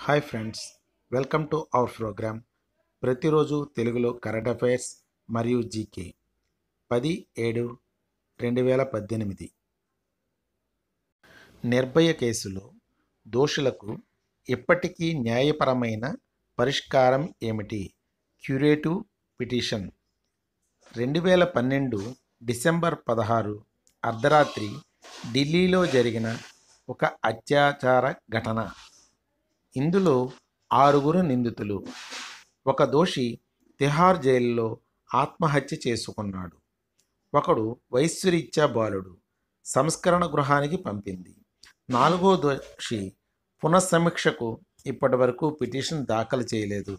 hi friends welcome to our program ప్రతిరోజు తెలుగులో current affairs మరియు జీకే పది ఏడు రెండు వేల పద్దెనిమిది నిర్భయ కేసులో దోషులకు ఇప్పటికీ న్యాయపరమైన పరిష్కారం ఏమిటి క్యూరేటివ్ పిటిషన్ రెండు వేల పన్నెండు డిసెంబర్ పదహారు అర్ధరాత్రి ఢిల్లీలో జరిగిన ఒక అత్యాచార ఘటన ఇందులో ఆరుగురు నిందితులు ఒక దోషి తిహార్ జైలులో ఆత్మహత్య చేసుకున్నాడు ఒకడు వయస్సురీత్యా బాలుడు సంస్కరణ గృహానికి పంపింది నాలుగో దోషి పునఃసమీక్షకు ఇప్పటివరకు పిటిషన్ దాఖలు చేయలేదు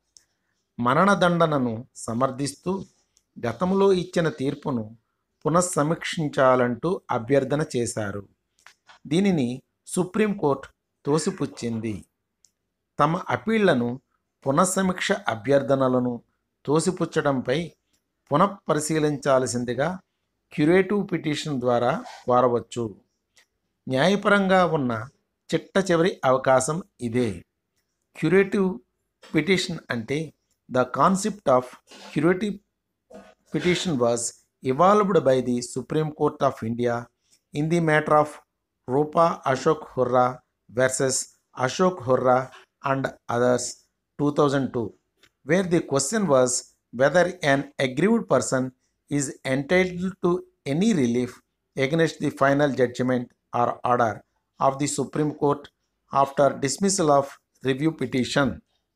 మరణదండనను సమర్థిస్తూ గతంలో ఇచ్చిన తీర్పును పునఃసమీక్షించాలంటూ అభ్యర్థన చేశారు దీనిని సుప్రీంకోర్టు తోసిపుచ్చింది తమ అప్పీళ్లను పునఃసమీక్ష అభ్యర్థనలను తోసిపుచ్చడంపై పునఃపరిశీలించాల్సిందిగా క్యురేటివ్ పిటిషన్ ద్వారా కోరవచ్చు న్యాయపరంగా ఉన్న చిట్ట చివరి అవకాశం ఇదే క్యురేటివ్ పిటిషన్ అంటే the concept of curative petition was evolved by the supreme court of India in the matter of Rupa Ashok Hurra versus Ashok Hurra and others 2002 where the question was whether an aggrieved person is entitled to any relief against the final judgment or order of the supreme court after dismissal of review petition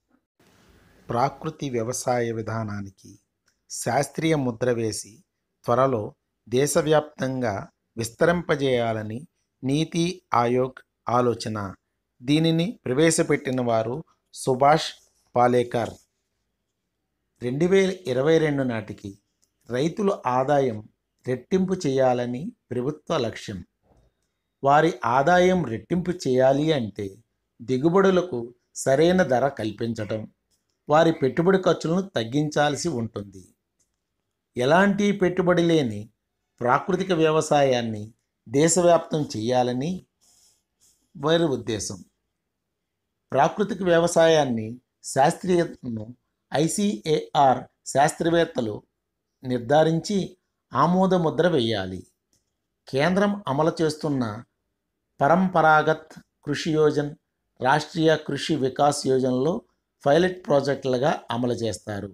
ప్రాకృతి వ్యవసాయ విధానానికి శాస్త్రీయ ముద్ర వేసి త్వరలో దేశవ్యాప్తంగా విస్తరింపజేయాలని నీతి ఆయోగ్ ఆలోచన దీనిని ప్రవేశపెట్టిన వారు సుభాష్ పాలేకర్ రెండు వేల ఇరవై రెండు నాటికి రైతుల ఆదాయం రెట్టింపు చేయాలని ప్రభుత్వ లక్ష్యం వారి ఆదాయం రెట్టింపు చేయాలి అంటే దిగుబడులకు సరైన ధర కల్పించటం వారి పెట్టుబడి ఖర్చులను తగ్గించాల్సి ఉంటుంది ఎలాంటి పెట్టుబడి లేని ప్రాకృతిక వ్యవసాయాన్ని దేశవ్యాప్తం చేయాలని వారి ఉద్దేశం ప్రాకృతిక వ్యవసాయాన్ని శాస్త్రీయతను ఐసిఏఆర్ శాస్త్రవేత్తలు నిర్ధారించి ఆమోద ముద్ర వేయాలి కేంద్రం అమలు చేస్తున్న పరంపరాగత్ కృషి యోజన్ రాష్ట్రీయ కృషి వికాస్ యోజనలో పైలట్ ప్రాజెక్టులుగా అమలు చేస్తారు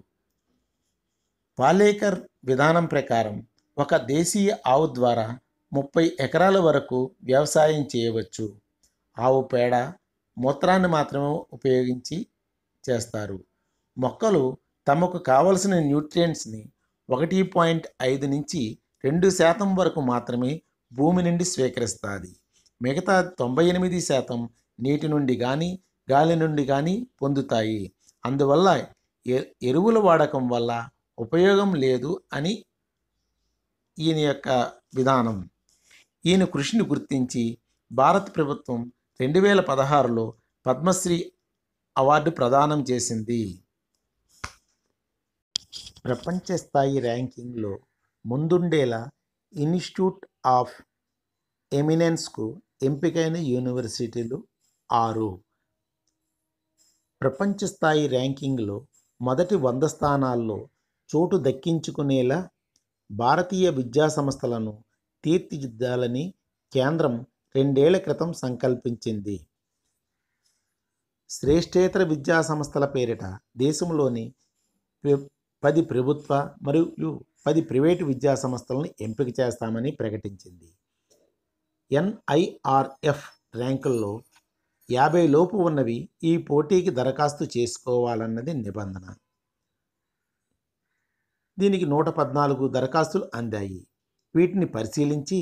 పాలేకర్ విధానం ప్రకారం ఒక దేశీయ ఆవు ద్వారా ముప్పై ఎకరాల వరకు వ్యవసాయం చేయవచ్చు ఆవు పేడ మూత్రాన్ని మాత్రమే ఉపయోగించి చేస్తారు మొక్కలు తమకు కావలసిన న్యూట్రియంట్స్ని ఒకటి పాయింట్ ఐదు నుంచి రెండు శాతం వరకు మాత్రమే భూమి నుండి స్వీకరిస్తుంది మిగతా తొంభై ఎనిమిది శాతం నీటి నుండి కానీ గాలి నుండి కానీ పొందుతాయి అందువల్ల ఎ- ఎరువుల వాడకం వల్ల ఉపయోగం లేదు అని ఈయన యొక్క విధానం ఈయన కృషిని గుర్తించి భారత ప్రభుత్వం రెండు వేల పదహారులో పద్మశ్రీ అవార్డు ప్రదానం చేసింది ప్రపంచ స్థాయి ర్యాంకింగ్లో ముందుండేలా ఇన్స్టిట్యూట్ ఆఫ్ ఎమినెన్స్కు ఎంపికైన యూనివర్సిటీలు ఆరు ప్రపంచ స్థాయి ర్యాంకింగ్లో మొదటి వంద స్థానాల్లో చోటు దక్కించుకునేలా భారతీయ విద్యా సంస్థలను తీర్చిదిద్దాలని కేంద్రం రెండేళ్ల క్రితం సంకల్పించింది శ్రేష్ఠేతర విద్యా సంస్థల పేరిట దేశంలోని ప్ర- పది ప్రభుత్వ మరియు పది ప్రైవేటు విద్యా సంస్థలను ఎంపిక చేస్తామని ప్రకటించింది ఎన్ఐఆర్ఎఫ్ ర్యాంకుల్లో యాభై లోపు ఉన్నవి ఈ పోటీకి దరఖాస్తు చేసుకోవాలన్నది నిబంధన దీనికి నూట పద్నాలుగు దరఖాస్తులు అందాయి వీటిని పరిశీలించి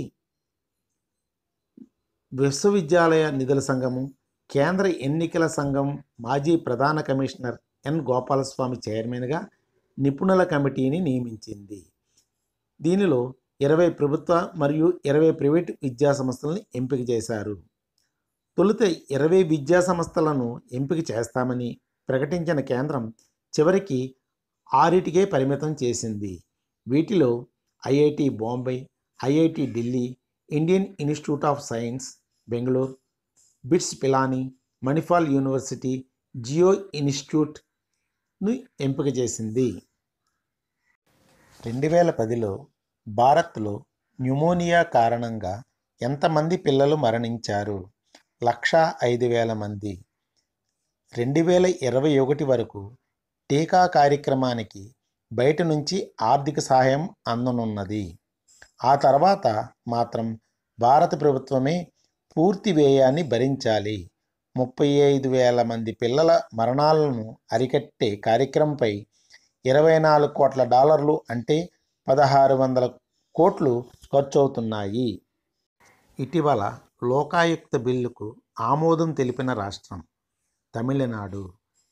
విశ్వవిద్యాలయ నిధుల సంఘము కేంద్ర ఎన్నికల సంఘం మాజీ ప్రధాన కమిషనర్ ఎన్ గోపాలస్వామి చైర్మన్గా నిపుణుల కమిటీని నియమించింది దీనిలో ఇరవై ప్రభుత్వ మరియు ఇరవై ప్రైవేట్ విద్యా సంస్థలను ఎంపిక చేశారు తొలుత ఇరవై విద్యా సంస్థలను ఎంపిక చేస్తామని ప్రకటించిన కేంద్రం చివరికి ఆరిటికే పరిమితం చేసింది వీటిలో IIT Bombay IIT Delhi Indian Institute of Science Bengaluru BITS Pilani Manipal university Jio ఇన్స్టిట్యూట్ను ఎంపిక చేసింది రెండు వేల పదిలో భారత్లో న్యూమోనియా కారణంగా ఎంతమంది పిల్లలు మరణించారు లక్ష ఐదు వేల మంది రెండు వేల ఇరవై ఒకటి వరకు టీకా కార్యక్రమానికి బయట నుంచి ఆర్థిక సహాయం అందనున్నది ఆ తర్వాత మాత్రం భారత ప్రభుత్వమే పూర్తి వ్యయాన్ని భరించాలి ముప్పై ఐదు వేల మంది పిల్లల మరణాలను అరికట్టే కార్యక్రమంపై ఇరవై నాలుగు కోట్ల డాలర్లు అంటే పదహారు వందల కోట్లు ఖర్చవుతున్నాయి ఇటీవల లోకాయుక్త బిల్లుకు ఆమోదం తెలిపిన రాష్ట్రం తమిళనాడు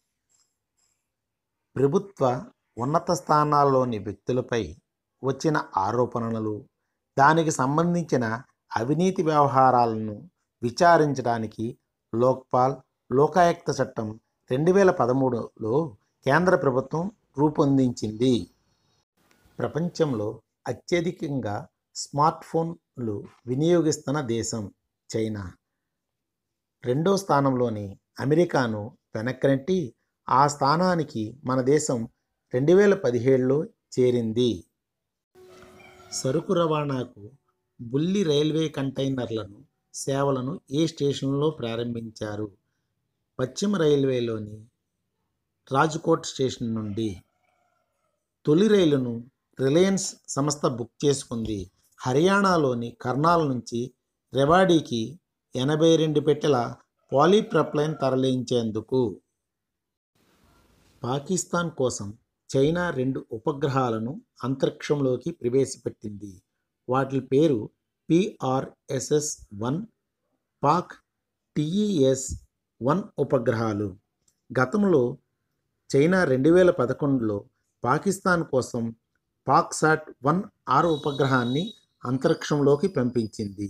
ప్రభుత్వ ఉన్నత స్థానాల్లోని వ్యక్తులపై వచ్చిన ఆరోపణలు దానికి సంబంధించిన అవినీతి వ్యవహారాలను విచారించడానికి లోక్పాల్ లోకాయుక్త చట్టం రెండు వేల పదమూడులో కేంద్ర ప్రభుత్వం రూపొందించింది ప్రపంచంలో అత్యధికంగా స్మార్ట్ ఫోన్లు వినియోగిస్తున్న దేశం చైనా రెండో స్థానంలోని అమెరికాను వెనక్కనెట్టి ఆ స్థానానికి మన దేశం రెండు వేల పదిహేడులో చేరింది సరుకు రవాణాకు బుల్లి రైల్వే కంటైనర్లను సేవలను ఏ స్టేషన్లో ప్రారంభించారు పశ్చిమ రైల్వేలోని రాజ్కోట్ స్టేషన్ నుండి తొలి రైలును రిలయన్స్ సంస్థ బుక్ చేసుకుంది హర్యానాలోని కర్నాల్ నుంచి రెవాడీకి ఎనభై రెండు పెట్టెల పాలీప్రప్లైన్ తరలించేందుకు పాకిస్తాన్ కోసం చైనా రెండు ఉపగ్రహాలను అంతరిక్షంలోకి ప్రవేశపెట్టింది వాటి పేరు PRSS one Pak TES one ఉపగ్రహాలు గతంలో చైనా రెండు వేల పదకొండులో పాకిస్తాన్ కోసం పాక్సాట్ వన్ ఆర్ ఉపగ్రహాన్ని అంతరిక్షంలోకి పంపించింది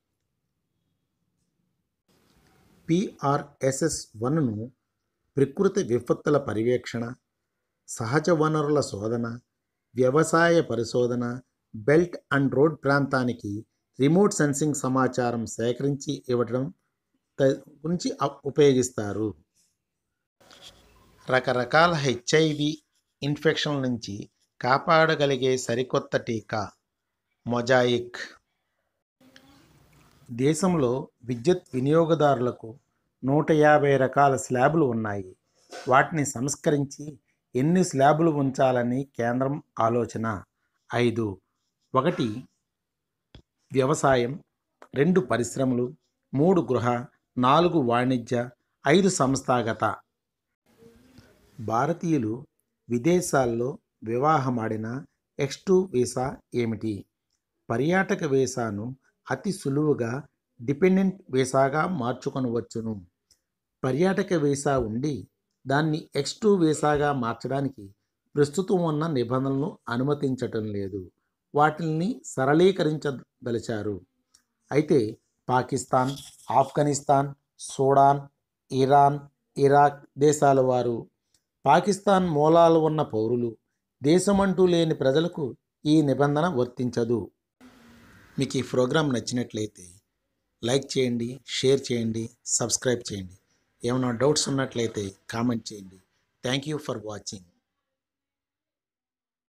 పిఆర్ఎస్ఎస్ వన్ను ప్రకృతి విపత్తుల పర్యవేక్షణ సహజ వనరుల శోధన వ్యవసాయ పరిశోధన బెల్ట్ అండ్ రోడ్ ప్రాంతానికి రిమోట్ సెన్సింగ్ సమాచారం సేకరించి ఇవ్వడం త- గురించి అ- ఉపయోగిస్తారు రకరకాల హెచ్ఐవి ఇన్ఫెక్షన్ల నుంచి కాపాడగలిగే సరికొత్త టీకా మొజాయిక్ దేశంలో విద్యుత్ వినియోగదారులకు నూట యాభై రకాల స్లాబులు ఉన్నాయి వాటిని సంస్కరించి ఎన్ని స్లాబులు ఉంచాలని కేంద్రం ఆలోచన ఐదు ఒకటి వ్యవసాయం రెండు పరిశ్రమలు మూడు గృహ నాలుగు వాణిజ్య ఐదు సంస్థాగత భారతీయులు విదేశాల్లో వివాహమాడిన ఎక్స్ టూ వీసా ఏమిటి పర్యాటక వీసాను అతి సులువుగా డిపెండెంట్ వీసాగా మార్చుకొనవచ్చును పర్యాటక వీసా ఉండి దాన్ని ఎక్స్ టూ వీసాగా మార్చడానికి ప్రస్తుతం ఉన్న నిబంధనలను అనుమతించటం లేదు వాటిని సరళీకరించదలిచారు అయితే Pakistan Afghanistan Sudan Iran Iraq దేశాల వారు పాకిస్తాన్ మూలాలు ఉన్న పౌరులు దేశమంటూ లేని ప్రజలకు ఈ నిబంధన వర్తించదు మీకు ఈ ప్రోగ్రాం నచ్చినట్లయితే లైక్ చేయండి షేర్ చేయండి సబ్స్క్రైబ్ చేయండి ఏమైనా డౌట్స్ ఉన్నట్లయితే కామెంట్ చేయండి థ్యాంక్ యూ ఫర్ వాచింగ్